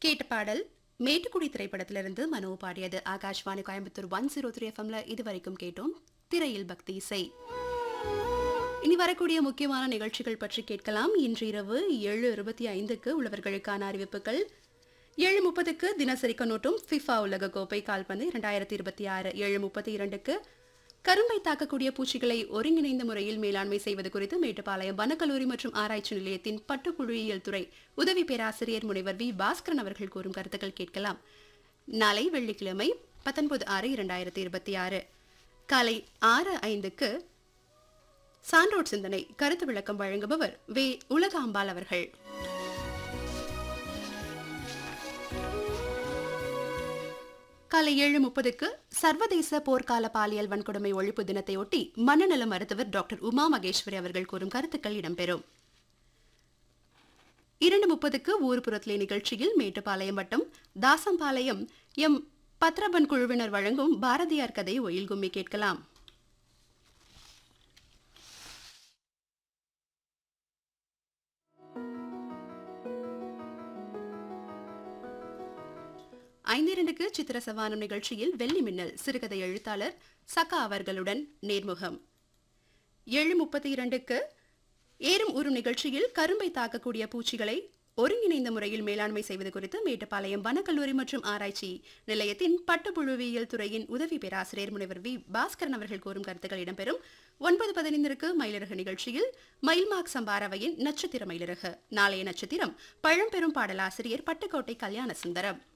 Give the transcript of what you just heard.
கேட்ட பாடல் மேட்டுக்குடி திரைப்படத்திலிருந்து மனோ பாடியது Aakashvani Coimbatore one zero three எஃப்எம்ல இதுவரைக்கும் கேட்டோம் திரையில் பக்தி இசை இனி வரக்கூடிய முக்கியமான நிகழ்ச்சிகள் பற்றி கேட்கலாம் இன்று இரவு ஏழு இருபத்தி ஐந்துக்கு உள்ளவர்களுக்கான அறிவிப்புகள் ஏழு முப்பதுக்கு தினசரி கண்ணோட்டும் ஃபிஃபா உலக கோப்பை கால்பந்து இரண்டாயிரத்தி இருபத்தி ஆறு ஏழு முப்பத்தி இரண்டுக்கு கரும்பை தாக்கக்கூடிய பூச்சிகளை ஒருங்கிணைந்த முறையில் மேலாண்மை செய்வது குறித்து மேட்டுப்பாளையம் வனக்கல்லூரி மற்றும் ஆராய்ச்சி நிலையத்தின் பட்டுப்புழுயியல் துறை உதவி பேராசிரியர் முனைவர் வி பாஸ்கரன் அவர்கள் கூறும் கருத்துக்கள் கேட்கலாம் நாளை வெள்ளிக்கிழமை பத்தொன்பது ஆறு இரண்டாயிரத்தி இருபத்தி ஆறு காலை ஆறு ஐந்துக்கு சான்றோட் சிந்தனை கருத்து விளக்கம் வழங்குபவர் வே உலகாம்பாள் அவர்கள் காலை ஏழு முப்பதுக்கு சர்வதேச போர்க்கால பாலியல் வன்கொடுமை ஒழிப்பு தினத்தையொட்டி மனநல மருத்துவர் டாக்டர் உமா மகேஸ்வரி அவர்கள் கூறும் கருத்துக்கள் இடம்பெறும் இரண்டு முப்பதுக்கு ஊர்புறத்திலே நிகழ்ச்சியில் மேட்டுப்பாளையம் வட்டம் தாசம்பாளையம் எம் பத்ரபன் குழுவினர் வழங்கும் பாரதியார் கதை ஒயில் கும்மி கேட்கலாம் ஐந்திரண்டுக்கு சித்திர சவானம் நிகழ்ச்சியில் வெள்ளி மின்னல் சிறுகதை எழுத்தாளர் சகா அவர்களுடன் நேர்முகம் ஏழு முப்பத்தி இரண்டுக்கு ஏறும் ஊறும் நிகழ்ச்சியில் கரும்பை தாக்கக்கூடிய பூச்சிகளை ஒருங்கிணைந்த முறையில் மேலாண்மை செய்வது குறித்து மேட்டுப்பாளையம் வனக்கல்லூரி மற்றும் ஆராய்ச்சி நிலையத்தின் பட்டுப்புழுவியல் துறையின் உதவி பேராசிரியர் முனைவர் வி பாஸ்கரன் அவர்கள் கூறும் கருத்துக்கள் இடம்பெறும் ஒன்பது பதினைந்திற்கு மயிலிறகு நிகழ்ச்சியில் மயில்மாக் சம்பாரவையின் நட்சத்திர மயிலிறகு நாளைய நட்சத்திரம் பழம்பெரும் பாடலாசிரியர் பட்டுக்கோட்டை கல்யாண சுந்தரம்